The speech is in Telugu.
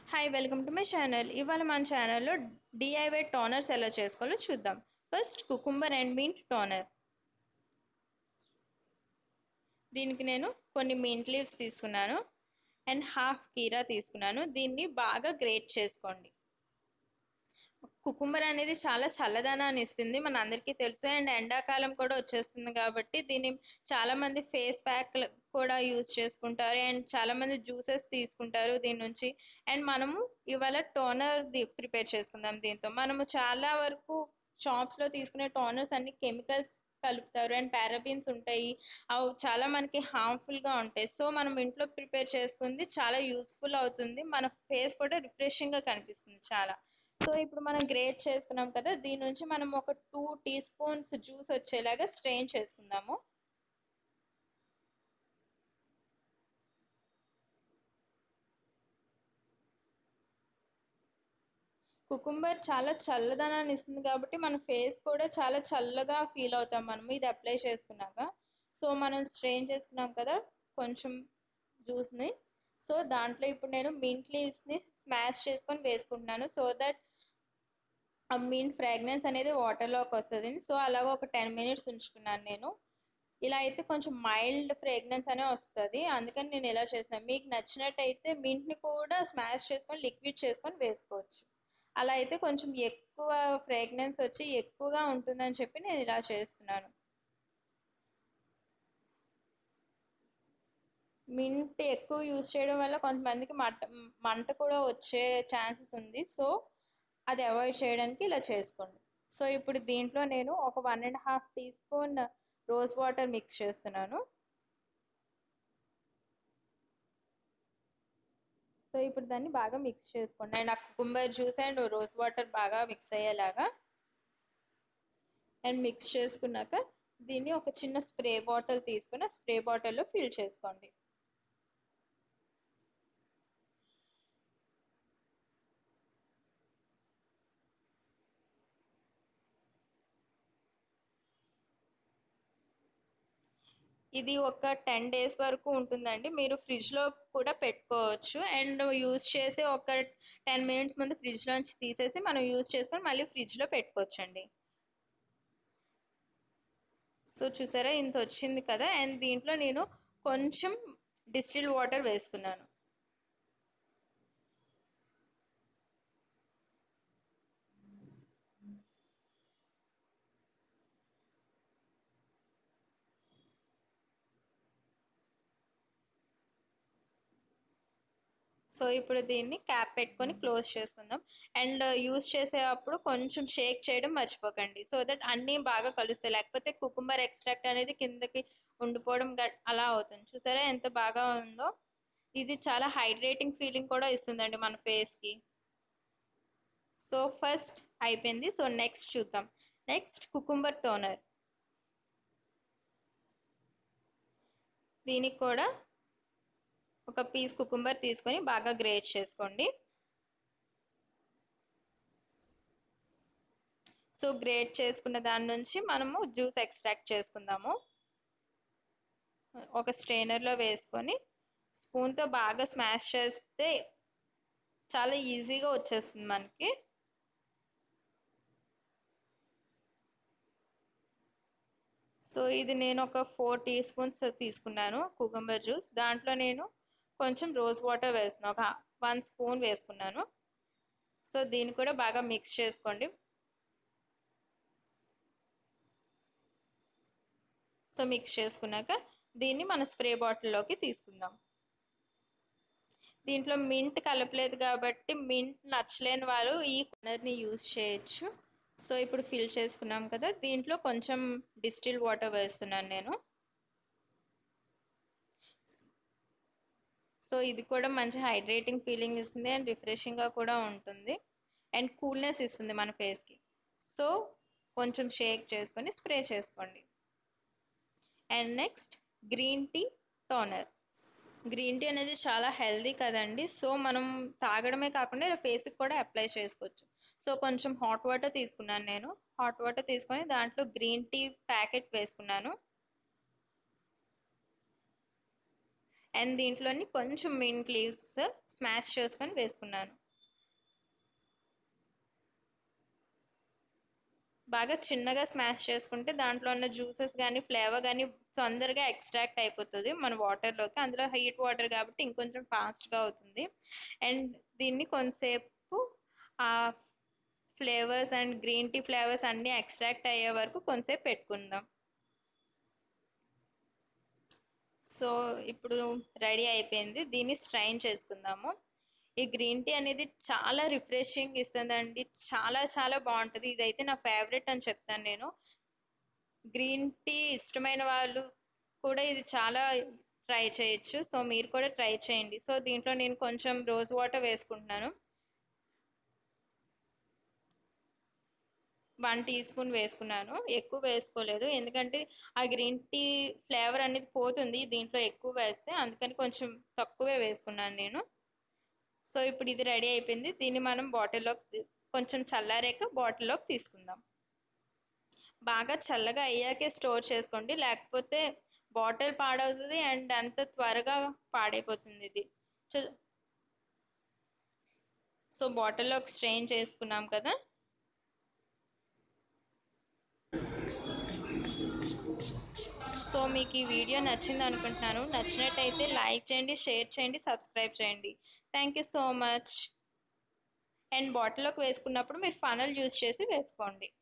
hi welcome to my channel ఇవాళ మన ఛానల్లో డిఐవై టోనర్స్ ఎలా చేసుకోవాలో చూద్దాం first cucumber and mint toner దీనికి నేను కొన్ని మింట్ లీవ్స్ తీసుకున్నాను అండ్ హాఫ్ కీరా తీసుకున్నాను దీన్ని బాగా గ్రేట్ చేసుకోండి కుకుంబర్ అనేది చాలా చల్లదనాన్ని ఇస్తుంది మన అందరికీ తెలుసు అండ్ ఎండాకాలం కూడా వచ్చేస్తుంది కాబట్టి దీన్ని చాలా మంది ఫేస్ ప్యాక్ కూడా యూజ్ చేసుకుంటారు అండ్ చాలా మంది జ్యూసెస్ తీసుకుంటారు దీని నుంచి అండ్ మనము ఇవాళ టోనర్ ప్రిపేర్ చేసుకుందాం దీంతో మనము చాలా వరకు షాప్స్లో తీసుకునే టోనర్స్ అన్ని కెమికల్స్ కలుపుతారు అండ్ పారాబిన్స్ ఉంటాయి అవి చాలా మనకి హార్మ్ఫుల్గా ఉంటాయి సో మనం ఇంట్లో ప్రిపేర్ చేసుకుంది చాలా యూస్ఫుల్ అవుతుంది మన ఫేస్ కూడా రిఫ్రెషింగ్గా కనిపిస్తుంది చాలా సో ఇప్పుడు మనం గ్రేట్ చేసుకున్నాం కదా దీని నుంచి మనం ఒక టూ టీ స్పూన్స్ జ్యూస్ వచ్చేలాగా స్ట్రెయిన్ చేసుకుందాము కుకుంబర్ చాలా చల్లదనాన్ని ఇస్తుంది కాబట్టి మన ఫేస్ కూడా చాలా చల్లగా ఫీల్ అవుతాం మనం ఇది అప్లై చేసుకున్నాక సో మనం స్ట్రెయిన్ చేసుకున్నాం కదా కొంచెం జ్యూస్ని సో దాంట్లో ఇప్పుడు నేను మింట్ లీవ్స్ని స్మాష్ చేసుకొని వేసుకుంటున్నాను సో దట్ ఆ మింట్ ఫ్రాగ్రెన్స్ అనేది వాటర్లోకి వస్తుంది సో అలాగ ఒక టెన్ మినిట్స్ ఉంచుకున్నాను నేను ఇలా అయితే కొంచెం మైల్డ్ ఫ్రేగ్రెన్స్ అనే వస్తుంది అందుకని నేను ఇలా చేసిన మీకు నచ్చినట్టయితే మింట్ని కూడా స్మాష్ చేసుకొని లిక్విడ్ చేసుకొని వేసుకోవచ్చు అలా అయితే కొంచెం ఎక్కువ ఫ్రేగ్రెన్స్ వచ్చి ఎక్కువగా ఉంటుందని చెప్పి నేను ఇలా చేస్తున్నాను మింట్ ఎక్కువ యూజ్ చేయడం వల్ల కొంతమందికి మంట మంట కూడా వచ్చే ఛాన్సెస్ ఉంది సో అది అవాయిడ్ చేయడానికి ఇలా చేసుకోండి సో ఇప్పుడు దీంట్లో నేను ఒక one and half teaspoon rose water mix చేస్తున్నాను సో ఇప్పుడు దాన్ని బాగా మిక్స్ చేసుకోండి అండ్ ఆ cucumber juice and rose water బాగా మిక్స్ అయ్యేలాగా అండ్ మిక్స్ చేసుకున్నాక దీన్ని ఒక చిన్న స్ప్రే బాటిల్ తీసుకుని ఆ స్ప్రే బాటిల్లో ఫిల్ చేసుకోండి ఇది ఒక టెన్ డేస్ వరకు ఉంటుందండి మీరు ఫ్రిడ్జ్లో కూడా పెట్టుకోవచ్చు అండ్ యూజ్ చేసి ఒక టెన్ మినిట్స్ ముందు ఫ్రిడ్జ్లోంచి తీసేసి మనం యూజ్ చేసుకొని మళ్ళీ ఫ్రిడ్జ్లో పెట్టుకోవచ్చండి సో చూసారా ఇంత వచ్చింది కదా అండ్ దీంట్లో నేను కొంచెం డిస్టిల్ వాటర్ వేస్తున్నాను సో ఇప్పుడు దీన్ని క్యాప్ పెట్టుకొని క్లోజ్ చేసుకుందాం అండ్ యూస్ చేసేటప్పుడు కొంచెం షేక్ చేయడం మర్చిపోకండి సో దట్ అన్నీ బాగా కలుస్తాయి లేకపోతే కుకుంబర్ ఎక్స్ట్రాక్ట్ అనేది కిందకి ఉండిపోవడం అలా అవుతుంది చూసారా ఎంత బాగా ఉందో ఇది చాలా హైడ్రేటింగ్ ఫీలింగ్ కూడా ఇస్తుందండి మన ఫేస్కి సో ఫస్ట్ అయిపోయింది సో నెక్స్ట్ చూద్దాం నెక్స్ట్ కుకుంబర్ టోనర్ దీనికి కూడా ఒక పీస్ కుకుంబర్ తీసుకొని బాగా గ్రేట్ చేసుకోండి సో గ్రేట్ చేసుకున్న దాని నుంచి మనము జ్యూస్ ఎక్స్ట్రాక్ట్ చేసుకుందాము ఒక స్ట్రైనర్లో వేసుకొని స్పూన్తో బాగా స్మాష్ చేస్తే చాలా ఈజీగా వచ్చేస్తుంది మనకి సో ఇది నేను ఒక ఫోర్ టీ స్పూన్స్ తీసుకున్నాను కుకుంబర్ జ్యూస్ దాంట్లో నేను కొంచెం రోజ్ వాటర్ వేస్తున్నాను ఒక వన్ స్పూన్ వేసుకున్నాను సో దీన్ని కూడా బాగా మిక్స్ చేసుకోండి సో మిక్స్ చేసుకున్నాక దీన్ని మన స్ప్రే బాటిల్లోకి తీసుకుందాం దీంట్లో మింట్ కలపలేదు కాబట్టి మింట్ నచ్చలేని వాళ్ళు ఈ కొనర్ని యూజ్ చేయొచ్చు సో ఇప్పుడు ఫిల్ చేసుకున్నాం కదా దీంట్లో కొంచెం డిస్టిల్ వాటర్ వేస్తున్నాను నేను సో ఇది కూడా మంచి హైడ్రేటింగ్ ఫీలింగ్ ఇస్తుంది అండ్ రిఫ్రెషింగ్గా కూడా ఉంటుంది అండ్ కూల్నెస్ ఇస్తుంది మన ఫేస్కి సో కొంచెం షేక్ చేసుకొని స్ప్రే చేసుకోండి and next green tea toner green tea అనేది చాలా హెల్దీ కదండి సో మనం తాగడమే కాకుండా ఫేస్కి కూడా అప్లై చేసుకోవచ్చు సో కొంచెం హాట్ వాటర్ తీసుకున్నాను నేను హాట్ వాటర్ తీసుకొని దాంట్లో గ్రీన్ టీ ప్యాకెట్ వేసుకున్నాను అండ్ దీంట్లోని కొంచెం మింట్ లీవ్స్ స్మాష్ చేసుకొని వేసుకున్నాను బాగా చిన్నగా స్మాష్ చేసుకుంటే దాంట్లో ఉన్న జ్యూసెస్ కానీ ఫ్లేవర్ కానీ తొందరగా ఎక్స్ట్రాక్ట్ అయిపోతుంది మన వాటర్లోకి అందులో హీట్ వాటర్ కాబట్టి ఇంకొంచెం ఫాస్ట్గా అవుతుంది అండ్ దీన్ని కొంతసేపు ఆ flavours and green tea flavours అన్నీ ఎక్స్ట్రాక్ట్ అయ్యే వరకు కొంతసేపు పెట్టుకుందాం సో ఇప్పుడు రెడీ అయిపోయింది దీన్ని స్ట్రైన్ చేసుకుందాము ఈ గ్రీన్ టీ అనేది చాలా రిఫ్రెషింగ్ ఇస్తుందండి చాలా చాలా బాగుంటుంది ఇదైతే నా ఫేవరెట్ అని చెప్తాను నేను గ్రీన్ టీ ఇష్టమైన వాళ్ళు కూడా ఇది చాలా ట్రై చేయొచ్చు సో మీరు కూడా ట్రై చేయండి సో దీంట్లో నేను కొంచెం రోజ్ వాటర్ వేసుకుంటున్నాను వన్ టీ స్పూన్ వేసుకున్నాను ఎక్కువ వేసుకోలేదు ఎందుకంటే ఆ గ్రీన్ టీ ఫ్లేవర్ అనేది పోతుంది దీంట్లో ఎక్కువ వేస్తే అందుకని కొంచెం తక్కువే వేసుకున్నాను నేను సో ఇప్పుడు ఇది రెడీ అయిపోయింది దీన్ని మనం బాటిల్లోకి కొంచెం చల్లారాక బాటిల్లోకి తీసుకుందాం బాగా చల్లగా అయ్యాకే స్టోర్ చేసుకోండి లేకపోతే బాటిల్ పాడవుతుంది అండ్ అంత త్వరగా పాడైపోతుంది ఇది సో బాటిల్లోకి స్ట్రెయిన్ చేసుకున్నాం కదా సో మీకు ఈ వీడియో నచ్చింది అనుకుంటున్నాను నచ్చినట్టయితే లైక్ చేయండి షేర్ చేయండి సబ్స్క్రైబ్ చేయండి thank you so much and బాటిల్లోకి వేసుకున్నప్పుడు మీరు ఫనల్ యూస్ చేసి వేసుకోండి